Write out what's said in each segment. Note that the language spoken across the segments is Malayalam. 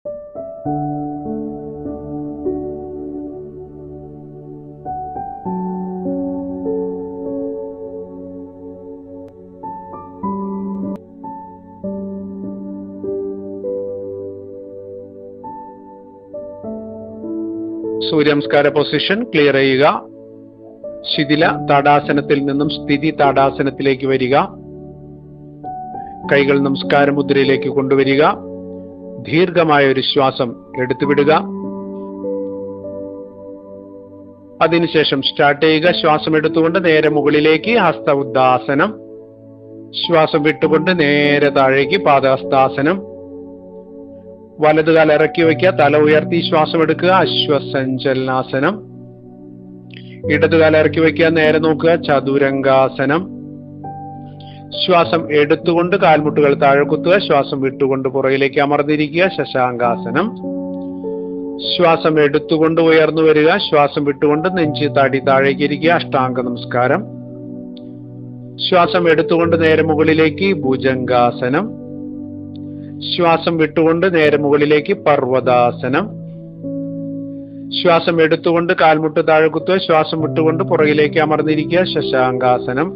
സൂര്യനമസ്കാര പൊസിഷൻ ക്ലിയർ ചെയ്യുക ശിഥില താടാസനത്തിൽ നിന്നും സ്ഥിതി താടാസനത്തിലേക്ക് വരിക കൈകൾ നമസ്കാര മുദ്രയിലേക്ക് കൊണ്ടുവരിക ദീർഘമായ ഒരു ശ്വാസം എടുത്തുവിടുക അതിനുശേഷം സ്റ്റാർട്ട് ചെയ്യുക ശ്വാസം എടുത്തുകൊണ്ട് നേരെ മുകളിലേക്ക് ഹസ്ത ഉദ്ദാസനം ശ്വാസം വിട്ടുകൊണ്ട് നേരെ താഴേക്ക് പാദഹസ്താസനം വലതുകാൽ ഇറക്കി വയ്ക്കുക തല ഉയർത്തി ശ്വാസം എടുക്കുക അശ്വസഞ്ചലനാസനം ഇടതുകാൽ ഇറക്കി വയ്ക്കുക നേരെ നോക്കുക ചതുരംഗാസനം ശ്വാസം എടുത്തുകൊണ്ട് കാൽമുട്ടുകൾ താഴെ കുത്തുക ശ്വാസം വിട്ടുകൊണ്ട് പുറകിലേക്ക് അമർന്നിരിക്കുക ശശാങ്കാസനം ശ്വാസം എടുത്തുകൊണ്ട് ഉയർന്നു വരിക ശ്വാസം വിട്ടുകൊണ്ട് നെഞ്ച് താടി താഴേക്ക് ഇരിക്കുക അഷ്ടാംഗ നമസ്കാരം ശ്വാസം എടുത്തുകൊണ്ട് നേരെ മുകളിലേക്ക് ഭുജംഗാസനം ശ്വാസം വിട്ടുകൊണ്ട് നേരെ മുകളിലേക്ക് പർവ്വതാസനം ശ്വാസം എടുത്തുകൊണ്ട് കാൽമുട്ട് താഴെ കുത്തുക ശ്വാസം വിട്ടുകൊണ്ട് പുറകിലേക്ക് അമർന്നിരിക്കുക ശശാങ്കാസനം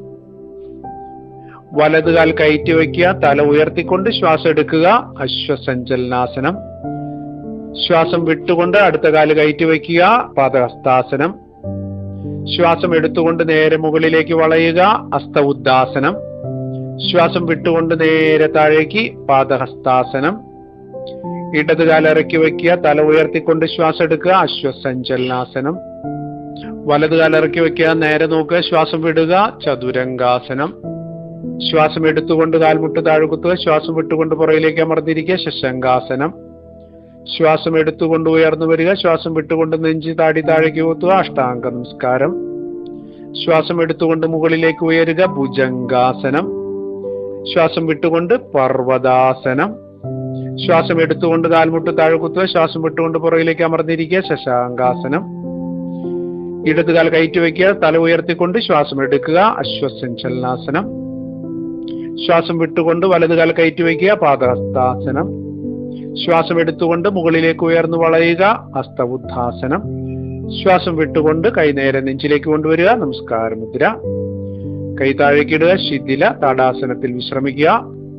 വലത് കാൽ കയറ്റി വയ്ക്കുക തല ഉയർത്തിക്കൊണ്ട് ശ്വാസം എടുക്കുക അശ്വസഞ്ചലനാസനം ശ്വാസം വിട്ടുകൊണ്ട് അടുത്ത കാല് കയറ്റി വയ്ക്കുക പാദഹസ്താസനം ശ്വാസം എടുത്തുകൊണ്ട് നേരെ മുകളിലേക്ക് വളയുക അസ്ത ഉദ്ദാസനം ശ്വാസം വിട്ടുകൊണ്ട് നേരെ താഴേക്ക് പാദഹസ്താസനം ഇടത് കാല ഇറക്കി വയ്ക്കുക തല ഉയർത്തിക്കൊണ്ട് ശ്വാസം എടുക്കുക അശ്വസഞ്ചലനാസനം വലത് കാല ഇറക്കി വയ്ക്കുക നേരെ നോക്കുക ശ്വാസം വിടുക ചതുരംഗാസനം ശ്വാസം എടുത്തുകൊണ്ട് കാൽമുട്ട് താഴെ കുത്തുക ശ്വാസം വിട്ടുകൊണ്ട് പുറകിലേക്ക് അമർന്നിരിക്കുക ശശങ്കാസനം ശ്വാസം എടുത്തുകൊണ്ട് ഉയർന്നു വരിക ശ്വാസം വിട്ടുകൊണ്ട് നെഞ്ചി താടി താഴേക്ക് കുത്തുക അഷ്ടാംഗ നമസ്കാരം ശ്വാസം എടുത്തുകൊണ്ട് മുകളിലേക്ക് ഉയരുക ഭുജംഗാസനം ശ്വാസം വിട്ടുകൊണ്ട് പർവ്വതാസനം ശ്വാസം എടുത്തുകൊണ്ട് കാൽമുട്ട് താഴെ കുത്തുക ശ്വാസം വിട്ടുകൊണ്ട് പുറകിലേക്ക് അമർന്നിരിക്കുക ശശാങ്കാസനം ഇടത് കാൽ കയറ്റി വയ്ക്കുക തല ഉയർത്തിക്കൊണ്ട് ശ്വാസം എടുക്കുക അശ്വസഞ്ചലനാസനം ശ്വാസം വിട്ടുകൊണ്ട് വലത് കാൽ കയറ്റി വയ്ക്കുക പാദഹസ്താസനം ശ്വാസം എടുത്തുകൊണ്ട് മുകളിലേക്ക് ഉയർന്നു വളയുക ഹസ്തബുദ്ധാസനം ശ്വാസം വിട്ടുകൊണ്ട് കൈ നേരെ നെഞ്ചിലേക്ക് കൊണ്ടുവരിക നമസ്കാര മുദ്ര കൈ താഴേക്കിടുക ശിഥില താടാസനത്തിൽ വിശ്രമിക്കുക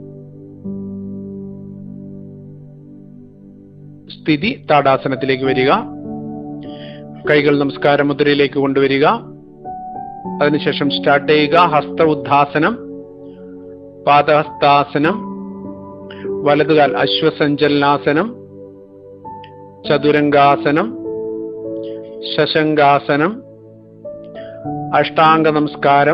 സ്ഥിതി താടാസനത്തിലേക്ക് വരിക കൈകൾ നമസ്കാര മുദ്രയിലേക്ക് കൊണ്ടുവരിക അതിനുശേഷം സ്റ്റാർട്ട് ചെയ്യുക ഹസ്ത ഉദ്ധാസനം പാദഹസ്താസനം വലതുകാൽ അശ്വസഞ്ചലനാസനം ചതുരംഗാസനം ശശങ്കാസനം അഷ്ടാംഗ നമസ്കാരം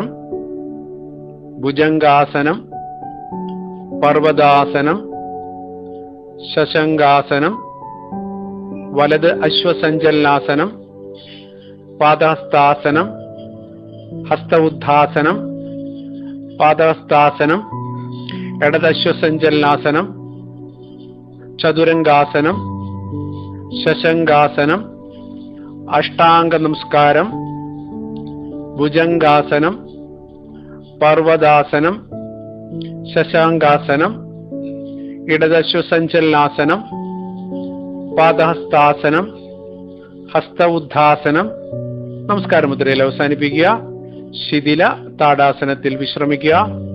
ഭുജംഗാസനം പർവ്വതാസനം ശശങ്കാസനം വലത് അശ്വസഞ്ചലനാസനം പാദഹസ്താസനം ഹസ്ത ഉദ്ധാസനം പാദഹസ്താസനം ഇടത് അശ്വസഞ്ചലനാസനം ചതുരംഗാസനം ശശങ്കാസനം അഷ്ടാംഗ നമസ്കാരം ഭുജംഗാസനം പർവ്വതാസനം ശശാങ്കാസനം ഇടദശ്വസഞ്ചലനാസനം പാദഹസ്താസനം ഹസ്ത ഉദ്ധാസനം നമസ്കാര മുദ്രയിൽ അവസാനിപ്പിക്കുക ശിഥില താടാസനത്തിൽ വിശ്രമിക്കുക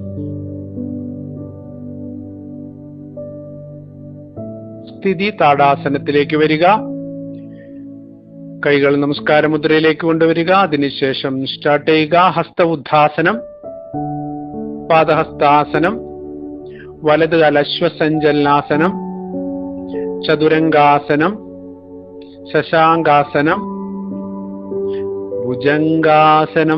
സ്ഥിതി താടാസനത്തിലേക്ക് വരിക കൈകൾ നമസ്കാര മുദ്രയിലേക്ക് കൊണ്ടുവരിക അതിനുശേഷം സ്റ്റാർട്ട് ചെയ്യുക ഹസ്ത ഉദ്ധാസനം പാദഹസ്താസനം വലത് അലശ്വസഞ്ചലനാസനം ചതുരംഗാസനം ശശാങ്കാസനം ഭുജംഗാസനം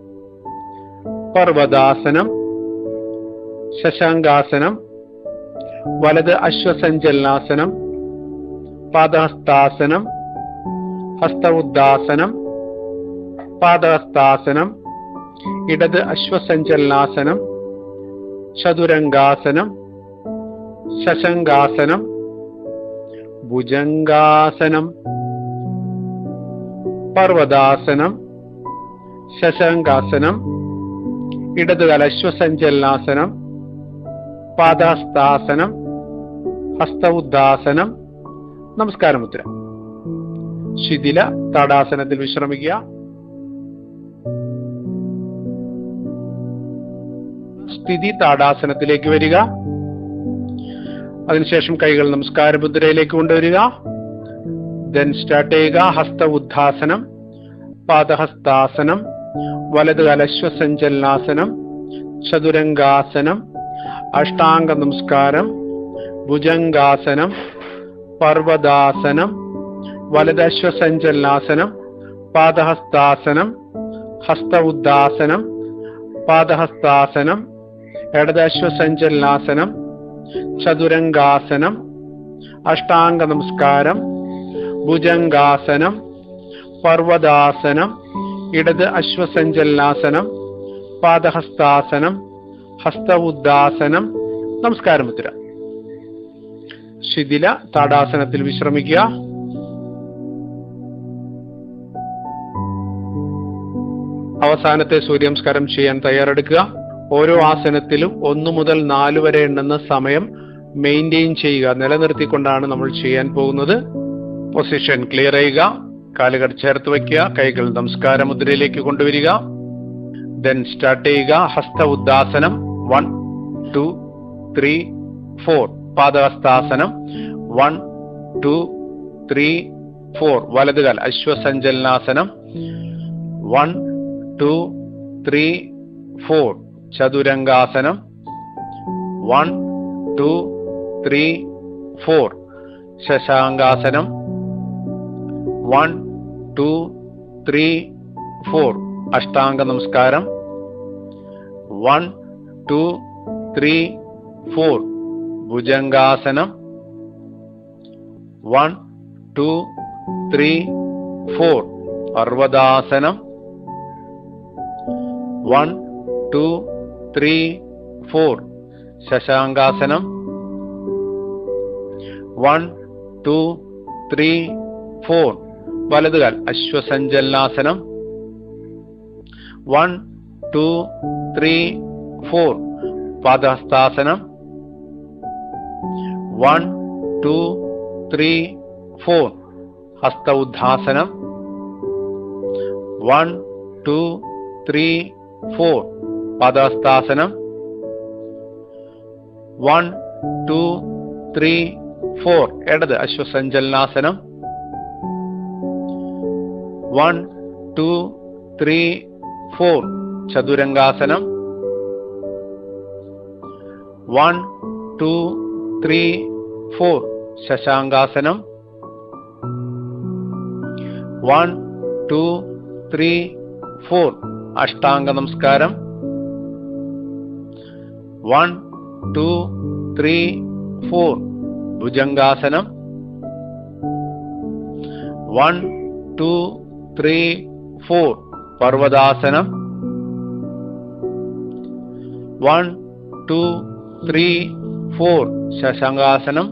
പർവ്വതാസനം ശശാങ്കാസനം വലത് അശ്വസഞ്ചലനാസനം പാദഹസ്താസനം ഹസ്ത ഉദ്ദാസനം പാദഹസ്താസനം ഇടത് അശ്വസഞ്ചലനാസനം ചതുരംഗാസനം ശശങ്കാസനം ഭുജംഗാസനം പർവ്വതാസനം ശശങ്കാസനം ഇടത് കലശ്വസഞ്ചലനാസനം പാദഹസ്താസനം ഹസ്ത ഉദ്ദാസനം നമസ്കാരമുദ്ര ശിഥില താടാസനത്തിൽ വിശ്രമിക്കുക സ്ഥിതി താടാസനത്തിലേക്ക് വരിക അതിനുശേഷം കൈകൾ നമസ്കാര മുദ്രയിലേക്ക് കൊണ്ടുവരിക ദെൻ സ്റ്റാർട്ട് ചെയ്യുക ഹസ്ത ഉദ്ധാസനം പാദഹസ്താസനം വലത് കലശ്വസഞ്ചലനാസനം ചതുരംഗാസനം അഷ്ടാംഗ നമസ്കാരം ഭുജംഗാസനം പർവ്വതാസനം വലദശ്വസഞ്ചലനാസനം പാദഹസ്താസനം ഹസ്ത ഉദ്ദാസനം പാദഹസ്താസനം ഇടദശ്വസഞ്ചലനാസനം ചതുരംഗാസനം അഷ്ടാംഗ നമസ്കാരം ഭുജംഗാസനം പർവ്വതാസനം ഇടത് അശ്വസഞ്ചലനാസനം പാദഹസ്താസനം ഹസ്ത ഉദ്ദാസനം നമസ്കാരമുദ്ര ശിഥില താടാസനത്തിൽ വിശ്രമിക്കുക അവസാനത്തെ സൂര്യനമസ്കാരം ചെയ്യാൻ തയ്യാറെടുക്കുക ഓരോ ആസനത്തിലും ഒന്നു മുതൽ നാല് വരെ എണ്ണുന്ന സമയം മെയിൻറ്റെയിൻ ചെയ്യുക നിലനിർത്തിക്കൊണ്ടാണ് നമ്മൾ ചെയ്യാൻ പോകുന്നത് പൊസിഷൻ ക്ലിയർ ചെയ്യുക കാലുകൾ ചേർത്ത് വയ്ക്കുക കൈകൾ നമസ്കാര മുദ്രയിലേക്ക് കൊണ്ടുവരിക ദെൻ സ്റ്റാർട്ട് ചെയ്യുക ഹസ്ത ഉദ്ദാസനം വൺ ടു ത്രീ ഫോർ പാദഹസ്താസനം വൺ ടു ത്രീ ഫോർ വലതുകാൽ അശ്വസഞ്ചലനാസനം വൺ ടു ത്രീ ഫോർ ചതുരംഗാസനം വൺ ടു ത്രീ ഫോർ ശശാങ്കാസനം വൺ ടു ത്രീ ഫോർ അഷ്ടാംഗ നമസ്കാരം വൺ ടു ത്രീ ഫോർ ഭുജംഗാസനം വൺ ടു ത്രീ ഫോർ പർവ്വതാസനം വൺ ടു ത്രീ ഫോർ ശശാങ്കാസനം വൺ ടു ത്രീ ഫോർ വലതുകാൽ അശ്വസഞ്ചലനാസനം വൺ ടു ത്രീ ഫോർ പാദഹസ്താസനം വൺ ടു ത്രീ ഫോർ ഹസ്ത ഉദ്ധാസനം വൺ ടു ത്രീ ഫോർ പാദഹസ്താസനം വൺ ടു ത്രീ ഫോർ ഇടത് അശ്വസഞ്ചലനാസനം വൺ ടു ത്രീ ഫോർ ചതുരംഗാസനം വൺ ടു ത്രീ ഫോർ ശശാങ്കാസനം വൺ ടു ത്രീ ഫോർ അഷ്ടാംഗ നമസ്കാരം വൺ ടു ത്രീ ഫോർ ഭുജംഗാസനം വൺ ടു ത്രീ ഫോർ പർവ്വതാസനം വൺ ടു ത്രീ ഫോർ ശശാങ്കാസനം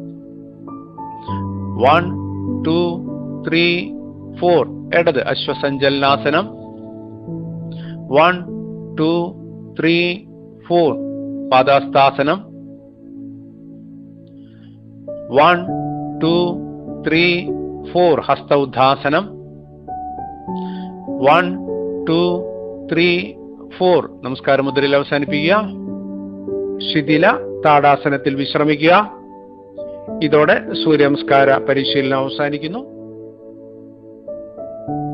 വൺ ടു ത്രീ ഫോർ ഇടത് അശ്വസഞ്ചലനാസനം വൺ ടു ത്രീ ഫോർ പാദാസ്താസനം വൺ ടു ത്രീ ഫോർ ഹസ്ത ഉദ്ധാസനം വൺ ടു ത്രീ ഫോർ നമസ്കാര മുദ്രയിൽ അവസാനിപ്പിക്കുക ശിഥില താടാസനത്തിൽ വിശ്രമിക്കുക ഇതോടെ സൂര്യനമസ്കാര പരിശീലനം അവസാനിക്കുന്നു